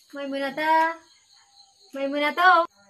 മൈമുനാത്ത മൈമുനാത്തോ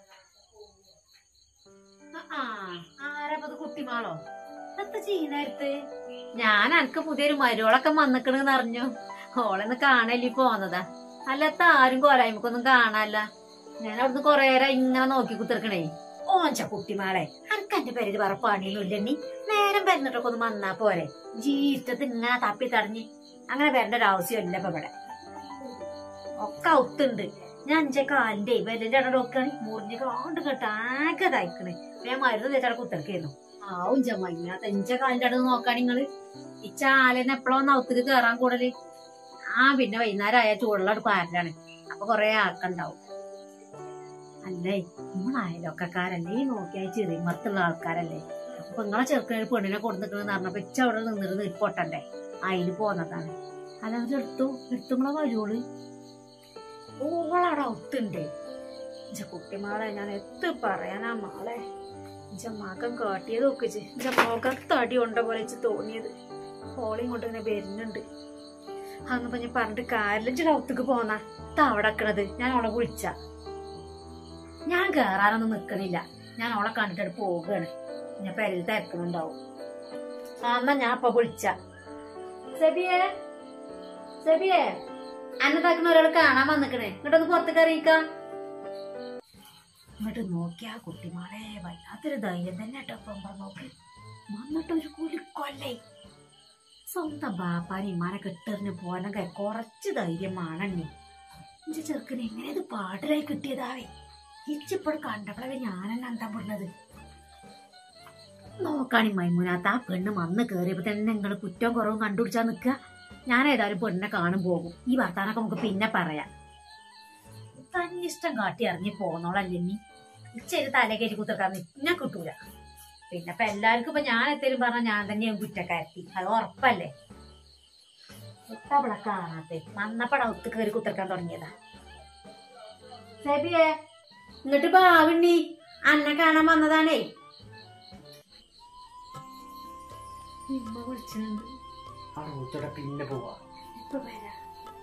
ആ ആരപ്പത് കുട്ടിമാളോ എന്താ ചെയ്യുന്നേരത്ത് ഞാൻ അനക്ക് പുതിയൊരു മരുവളൊക്കെ വന്നിക്കണെന്ന് അറിഞ്ഞു ഓളെന്ന് കാണലി പോന്നതാ അല്ലാത്ത ആരും കോലായ്മക്കൊന്നും കാണാല്ല ഞാൻ അവിടുന്ന് കൊറേ നേരം ഇങ്ങനെ നോക്കി കുത്തിർക്കണേ ഓഞ്ച കുട്ടിമാളെ അനക്ക് എന്റെ പേരിൽ വേറെ പണിയൊന്നും ഇല്ലണ്ണി നേരം വരുന്നിട്ടൊക്കെ ഒന്ന് വന്നാ പോരെ ജീവിതത്തിൽ ഇങ്ങനെ തപ്പി തടഞ്ഞ് അങ്ങനെ വരേണ്ട ഒരു ആവശ്യമില്ല ഇപ്പൊ ഇവിടെ ഒക്കെ ഒത്തുണ്ട് ഞാൻ അഞ്ചേ കാലിന്റെ വിരലിന്റെ അവിടെ നോക്കാണ് മുറിഞ്ഞ് കാണ്ട് കേട്ട് ആകെ തയ്ക്കണേ ഞാൻ മരുന്ന് തേച്ചാൽ കുത്തിറക്കായിരുന്നു ആവും ചമ്മ അഞ്ചേ കാലിന്റെ അടുത്ത് നോക്കാൻ നിങ്ങള് ഈ ചാലന് എപ്പോഴും നൗത്തിക്ക് കേറാൻ കൂടല് ആ പിന്നെ വൈകുന്നേരം ആയ ചൂടുള്ള പാരലാണ് അപ്പൊ കൊറേ ആൾക്കുണ്ടാവും അല്ലേ നിങ്ങൾ അയലൊക്കക്കാരല്ലേ ഈ നോക്കിയാൽ ചെറിയ മത്തുള്ള ആൾക്കാരല്ലേ അപ്പൊ നിങ്ങളെ ചെറുക്കനെ പെണ്ണിനെ കൊടുത്തിട്ടെന്ന് പറഞ്ഞപ്പോ ഇച്ച അവിടെ നിന്നിരുന്ന് പൊട്ടണ്ടേ അതിന് പോന്നതാണ് അല്ലാതെ എടുത്തു എടുത്തുങ്ങളെ വരുവോള് ഓളവിടെ ഒത്തുണ്ട് ഇഞ്ച കുട്ടിമാളെ ഞാൻ എത്ത് പറയാനാ മാളെ ഇഞ്ച മകൻ കാട്ടിയത് നോക്കിച്ച് ഇഞ്ച മുഖം തടി കൊണ്ട പോലെ ഇച്ച് തോന്നിയത് ഓളയും കൊണ്ട് ഇങ്ങനെ വരുന്നുണ്ട് അന്നിപ്പോ ഞാൻ പറഞ്ഞിട്ട് കാലിലിഞ്ച കൗത്തേക്ക് പോന്നാ അവിടെ നിക്കണത് ഞാൻ അവളെ വിളിച്ച ഞാൻ കേറാനൊന്നും നിക്കണില്ല ഞാൻ അവളെ കണ്ടിട്ട് പോവുകയാണ് ഞാൻ പെരയിൽ തിരക്കണുണ്ടാവും ആ എന്നാ ഞാൻ ഇപ്പൊ വിളിച്ച സെബിയെ സെബിയെ അന്നതാക്കുന്ന ഒരാൾ കാണാൻ വന്നിക്കണേ ഇങ്ങോട്ടൊന്ന് പുറത്തേക്ക് അറിയിക്കാം ഇങ്ങോട്ട് നോക്കിയാ കുട്ടിമാളെ വല്ലാത്തൊരു ധൈര്യം തന്നെ കേട്ടോ ഇപ്പം നോക്കി വന്നിട്ട് ഒരു കുലിക്കൊല്ലേ സ്വന്തം ബാപ്പാനെ ഇമാനെ കെട്ടെറിഞ്ഞ് പോകാനൊക്കെ കുറച്ച് ധൈര്യം മാണണ്ണി എന്റെ ചെറുക്കന് എങ്ങനെ ഇത് പാട്ടിലായി കിട്ടിയതാവേ ഇച്ചിപ്പോൾ കണ്ടപ്പോഴേ ഞാനെന്നെ എന്താ പറഞ്ഞത് നോക്കാണി മൈമുനാത്ത ആ പെണ്ണ് വന്ന് കയറിയപ്പോ തന്നെ നിങ്ങൾ കുറ്റവും കുറവും കണ്ടുപിടിച്ചാ നിക്കുക ഞാൻ ഏതായാലും പെണ്ണിനെ കാണും പോകും ഈ വർത്താനൊക്കെ നമുക്ക് പിന്നെ പറയാം തന്നെ ഇഷ്ടം കാട്ടി ഇറങ്ങി പോന്നോളല്ലേ നീ ഇച്ചേരി തല കയറ്റി കുത്തിർക്കാൻ ഞാൻ കിട്ടൂല പിന്നെ ഇപ്പൊ എല്ലാവർക്കും ഇപ്പൊ ഞാൻ എത്തേലും പറഞ്ഞ ഞാൻ തന്നെയാണ് കുറ്റക്കാരത്തി അത് ഉറപ്പല്ലേ ഇത്തവളെ കാണാത്തെ വന്നപ്പട ഒത്ത് കയറി കുത്തിർക്കാൻ തുടങ്ങിയതാ സെബിയെ എന്നിട്ട് ബാവിണ്ണി അന്നെ കാണാൻ വന്നതാണേ ഇമ്മ വിളിച്ചിട്ടുണ്ട് അവിടെ ഉച്ചയുടെ പിന്നെ പോവാ ഇപ്പൊ വരാം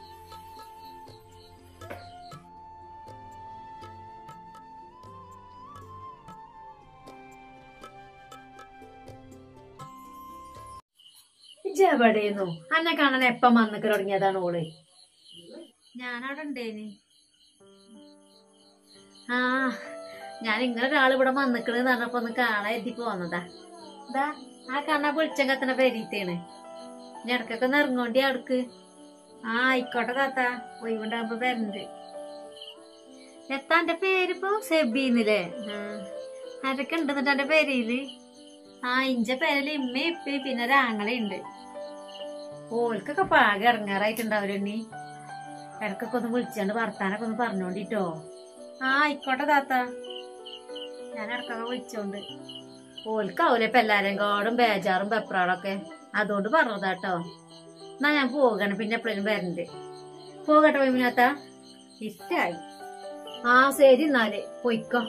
ഇജെവിടെയെന്നു അന്നെ കാണാൻ എപ്പം വന്നിക്ക് തുടങ്ങിയതാണ് ഓള് ഞാനവിടെ ഉണ്ടേനി ആ ഞാൻ ഇങ്ങനെ ഒരാൾ ഇവിടെ വന്നിക്കണെന്ന് പറഞ്ഞപ്പോ ഒന്ന് കാണാൻ എത്തി പോന്നതാ ഇതാ ആ കാണാൻ വെളിച്ചം കത്തണ പെരീത്തേണ് ഇനി ഇടക്കൊക്കെ ഒന്ന് ഇറങ്ങോണ്ടി അവിടക്ക് ആ ആയിക്കോട്ടെ താത്ത ഒഴിവുണ്ടാകുമ്പോ വരണ്ട് എത്താ എന്റെ പേരിപ്പോ സെബീന്നില്ലേ ആരൊക്കെ ഉണ്ട് എന്നിട്ട് എന്റെ പേരില് ആ ഇഞ്ച പേരില് ഇമ്മയും ഇപ്പയും പിന്നെ ഒരാങ്ങളെ ഓൽക്കൊക്കെ പാകെ ഇറങ്ങാറായിട്ടുണ്ടാവരുണ്ണി ഇടക്കൊക്കെ ഒന്ന് വിളിച്ചാണ്ട് വർത്താനൊക്കെ ഒന്ന് പറഞ്ഞോണ്ടിട്ടോ ആ ആയിക്കോട്ടെ താത്ത ഞാൻ ഇടക്കൊക്കെ വിളിച്ചോണ്ട് ഓൽക്കാവൂലെ ഇപ്പൊ എല്ലാരെയും കാടും ബേജാറും പെപ്രാളൊക്കെ അതുകൊണ്ട് പറഞ്ഞതാട്ടോ എന്നാ ഞാൻ പോകണം പിന്നെ എപ്പോഴും വരണ്ട് പോകട്ടെ പോയിമിനാത്ത ഇഷ്ടായി ആ ശരി എന്നാല് പോയിക്കോ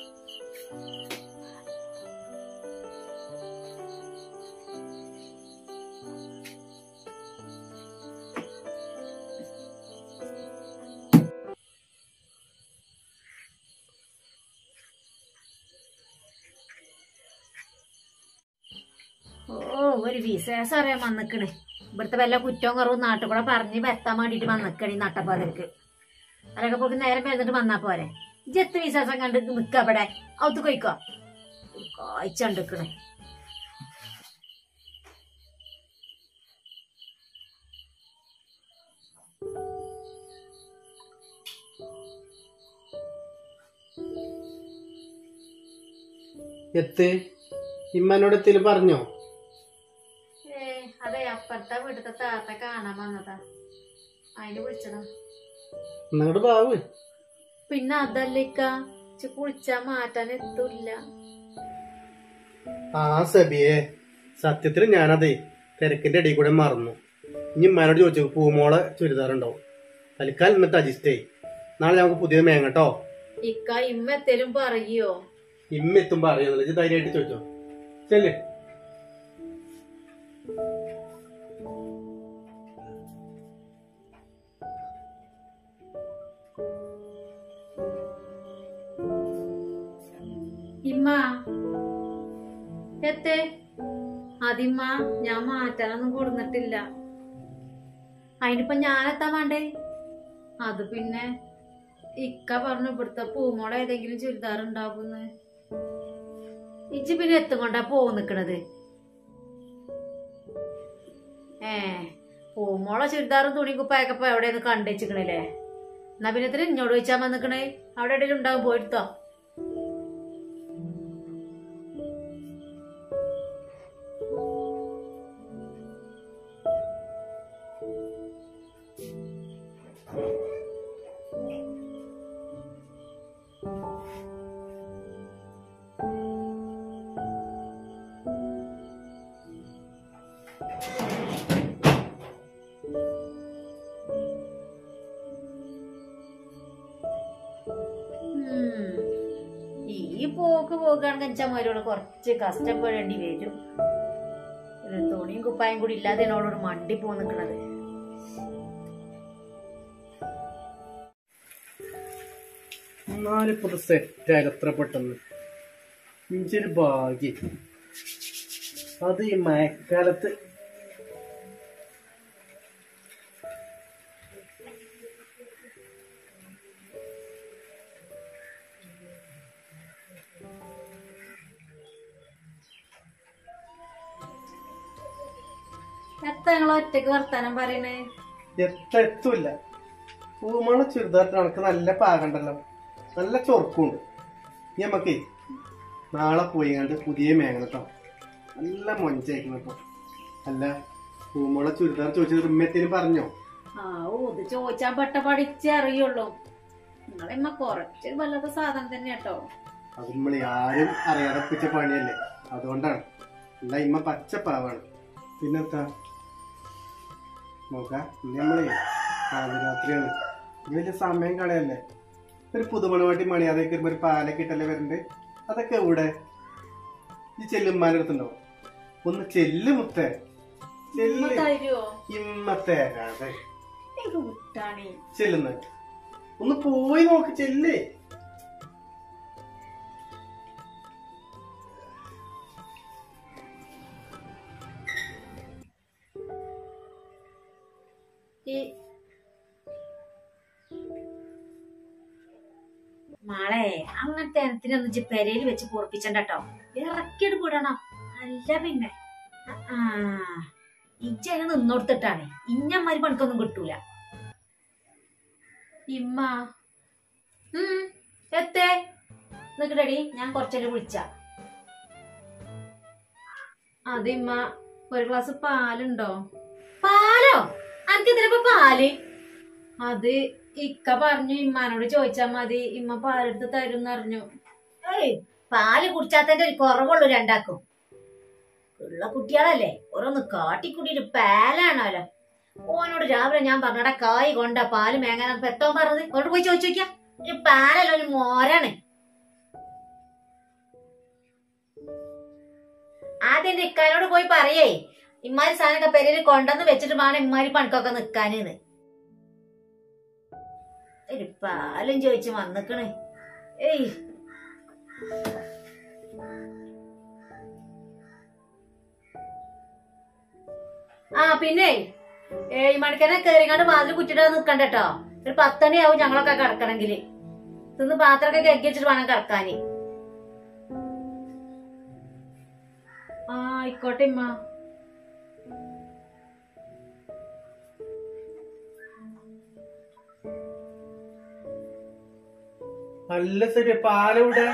ഓ ഒരു വിശേഷം അറിയാൻ വന്നിക്കണ് ഇവിടുത്തെ വല്ല കുറ്റവും കുറവും നാട്ടിൽ കൂടെ പറഞ്ഞ് വരുത്താൻ വേണ്ടിട്ട് വന്നിക്കണ് ഈ നട്ടപ്പാതിർക്ക് അതൊക്കെ പോക്ക് നേരം വരുന്നിട്ട് വന്നാ പോരെ ജത്ത് വിശേഷം കണ്ട് നിക്ക അവിടെ ഔത്ത് കൊയ്ക്കോ കാഴ്ച കണ്ടിക്കണേ എത്ത് ഇമ്മനോട് എത്തിലും പറഞ്ഞോ ഏ അതെ അപ്പുറത്തെ വീട്ടിലത്തെ താത്ത കാണാൻ വന്നതാ അതിന് വിളിച്ചതാ എന്നങ്ങോട്ട് പാവ് പിന്നെ അതല്ലിക്ക ഇച്ച് കുളിച്ചാ മാറ്റാൻ എത്തൂല്ല ആ സബിയെ സത്യത്തിൽ ഞാനതേ തിരക്കിന്റെ ഇടയിൽ കൂടെ മറന്നു ഇനി ഇമ്മാനോട് ചോദിച്ചു പൂമോളെ ചുരിദാറുണ്ടാവും തൽക്കാലം ഇന്നത്തെ അഡ്ജസ്റ്റ് ചെയ് നാളെ നമുക്ക് പുതിയത് മേങ്ങട്ടോ ഇക്ക ഇമ്മ എത്തേലും പറയോ ഇമ്മ എത്തുമ്പോ അറിയാന്നില്ല ഇജ്ജ് ധൈര്യമായിട്ട് ചോദിച്ചോ ചെല്ലേ ഇമ്മ എത്തേ അതിമ്മ ഞാൻ മാറ്റാനൊന്നും കൊടുന്നിട്ടില്ല അതിനിപ്പോ ഞാനെത്താൻ വേണ്ടേ അത് പിന്നെ ഇക്ക പറഞ്ഞു ഇവിടുത്തെ പൂമോളെ ഏതെങ്കിലും ചുരിദാർ ഉണ്ടാകുന്ന് ഇജ്ജ് പിന്നെ എത്തും കൊണ്ടാ പോ നിക്കണത് ഏ പൂമോളെ ചുരിദാറും തുണി കുപ്പായൊക്കെ ഇപ്പൊ എവിടെയെന്ന് കണ്ടുവച്ചിക്കണില്ലേ എന്നാ പിന്നെ ഇത്ര ഇഞ്ഞോട് ചോദിച്ചാ വന്നിക്കണേ അവിടെ എവിടെയും ഉണ്ടാവും പോയിട്ടോ ഉം. ഈ പോക്ക് പോകുകയാണെങ്കിൽ അച്ഛന്മാരോട് കുറച്ച് കഷ്ടപ്പെടേണ്ടി വരും ഒരു തുണിയും കുപ്പായും കൂടി ഇല്ലാതെ എന്നോടൊരു മണ്ടി പോ നിക്കണത് എന്നാലിപ്പോ സെറ്റായാലും എത്ര പെട്ടെന്ന് ഇഞ്ചൊരു ഭാഗ്യം അത് ഈ മഴക്കാലത്ത് എത്ര ഞങ്ങൾ ഒറ്റക്ക് വർത്താനം പറയണേ എത്ര എത്തൂല്ല പൂമണ ചുരിദാറിട്ട് കണക്ക് നല്ല പാകണ്ടല്ലോ നല്ല ചൊറുക്കുണ്ട് ഇനി നമുക്കേ നാളെ പോയി കണ്ട് പുതിയ മേങ്ങണം കേട്ടോ നല്ല മൊഞ്ചായിരിക്കണം കേട്ടോ അല്ല പൂമള ചുരിദാർ ചോദിച്ചത് ഉമ്മത്തേന് പറഞ്ഞോ ആ ഓ ഇത് ചോദിച്ചാ പെട്ട പഠിച്ചേ അറിയുള്ളൂ നിങ്ങളെമ്മ കുറച്ച് വല്ലാത്ത സാധനം തന്നെ കേട്ടോ അത് നമ്മളെ ആരും അറിയാതെ പിച്ച പണിയല്ലേ അതുകൊണ്ടാണ് അല്ല ഇമ്മ പച്ചപ്പാവാണ് പിന്നെത്താ നോക്കാം ഇന്ന് നമ്മളെ പാതിരാത്രിയാണ് ഇത് വലിയ സമയം കളയല്ലേ ഒരു പുതുമണവാട്ടി മണിയാതെ വരുമ്പോ ഒരു പാലൊക്കെ ഇട്ടല്ലേ വരണ്ട് അതൊക്കെ എവിടെ ഈ ചെല്ലുമ്മാൻ്റെ അടുത്തുണ്ടോ ഒന്ന് ചെല്ല് മുത്തേ ഉമ്മ ചെല്ല് തരുവോ ഇമ്മത്തെ അതെ എനിക്ക് വിട്ടാണേ ചെല്ലുന്ന ഒന്ന് പോയി നോക്ക് ചെല്ലേ ഈ മാളെ അങ്ങനത്തെ എനത്തിനൊന്നും ഇജ്ജ് പെരയിൽ വെച്ച് പൊറപ്പിച്ചണ്ട കേട്ടോ ഇറക്കിയിട്ട് വിടണം അല്ല പിന്നെ ആ ഇജ്ജ നിന്നോടുത്തിട്ടാണ് ഇഞ്ഞമാരി പണിക്കൊന്നും കിട്ടൂല ഇമ്മ ഉം എത്തേ നിക്കടടി ഞാൻ കുറച്ചേരം വിളിച്ച അതിമ്മ ഒരു ഗ്ലാസ് പാലുണ്ടോ പാലോ അനക്കെന്തിനപ്പോ പാല് അത് ഇക്ക പറഞ്ഞു ഇമ്മാനോട് ചോദിച്ചാ മതി ഇമ്മ പാലെടുത്ത് തരും അറിഞ്ഞു ഏയ് പാല് കുടിച്ചാത്തന്റെ ഒരു കുറവുള്ളൂ രണ്ടാക്കും ഉള്ള കുട്ടികളല്ലേ ഓരോന്ന് കാട്ടിക്കുട്ടിട്ട് പാലാണല്ലോ ഓനോട് രാവിലെ ഞാൻ പറഞ്ഞട കായ് കൊണ്ട പാല് മേങ്ങാൻ പെത്തോ പറഞ്ഞത് ഓനോട് പോയി ചോദിച്ചു നോക്കിയാ ഒരു പാലല്ല ഒരു മോരാണ് ആദ്യം എന്റെ ഇക്കാനോട് പോയി പറയേ ഇമ്മാരി സാധനമൊക്കെ പെരയിൽ കൊണ്ടുവന്ന് വെച്ചിട്ട് വേണം ഇമ്മാരി പണിക്കൊക്കെ നിക്കാനെന്ന് ഒരു പാലും ചോദിച്ച് വന്നിക്കണേ ഏയ് ആ പിന്നെ ഏഴ് മണിക്കനെ കേറിങ്ങാണ്ട് വാതിൽ കുറ്റിട്ട് നിക്കണ്ട കേട്ടോ ഒരു പത്തണിയാവും ഞങ്ങളൊക്കെ കിടക്കണമെങ്കില് തിന്ന് പാത്രമൊക്കെ കഴുകി വെച്ചിട്ട് വേണം കിടക്കാന് ആ ആയിക്കോട്ടെ ഇമ്മ നല്ല ശരി പാലവിടെ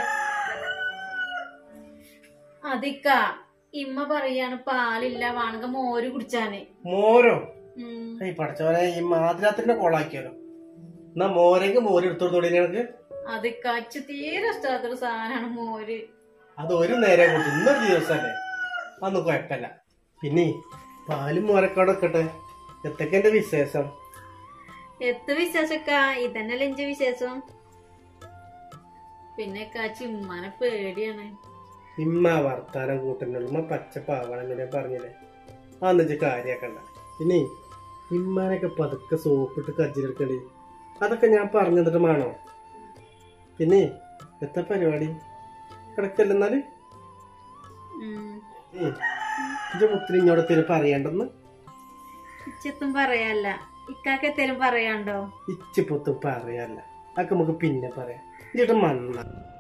അതിക്ക ഇമ്മ പറയാണ് പാലില്ല വേണമെങ്കിൽ മോര് കുടിച്ചാന് മോരോ ഉം. ഈ പഠിച്ചവനെ ഈ മാതിരാത്തിന്റെ കോളാക്കിയാലോ എന്നാ മോരെങ്കിൽ മോര് എടുത്തോടുത്തോടി ഞങ്ങൾക്ക് അതിക്ക അച്ഛ തീരെ ഇഷ്ടമാത്തൊരു സാധനമാണ് മോര് അത് ഒരു നേരം കൂട്ടി ഇന്നൊരു ദിവസമല്ലേ അതൊന്നും കുഴപ്പമില്ല പിന്നെ പാലും മോരക്കോടെ വെക്കട്ടെ എത്തൊക്കെ എന്റെ വിശേഷം എത്ത് വിശേഷക്ക ഇതന്നല്ലേ എന്റെ വിശേഷം പിന്നെ കാച്ചി ഉമ്മാനെ പേടിയാണ് ഇമ്മ വർത്താനം കൂട്ടുന്നുള്ളൂ ഉമ്മ പച്ചപ്പാവണം എന്നോട് ഞാൻ പറഞ്ഞില്ലേ അന്ന് വെച്ച് കാര്യാക്കണ്ട പിന്നെ ഇമ്മാനൊക്കെ പതുക്കെ സോപ്പിട്ട് കജ്ജിലെടുക്കണ്ടേ അതൊക്കെ ഞാൻ പറഞ്ഞു തന്നിട്ട് വേണോ പിന്നെ എത്ര പരിപാടി കിടക്കല്ലെന്നാല് ഉം. ഇജ്ജ മുത്തിന് ഇഞ്ഞോടത്തേന് പറയണ്ടെന്ന് ഇച്ചത്തും പറയാല്ല ഇക്കാക്ക് എത്തേലും പറയാണ്ടോ ഇച്ചിപ്പൊത്ത് പറയല്ല അതൊക്കെ നമുക്ക് പിന്നെ പറയാം ചേട്ടൻ മണ്ണ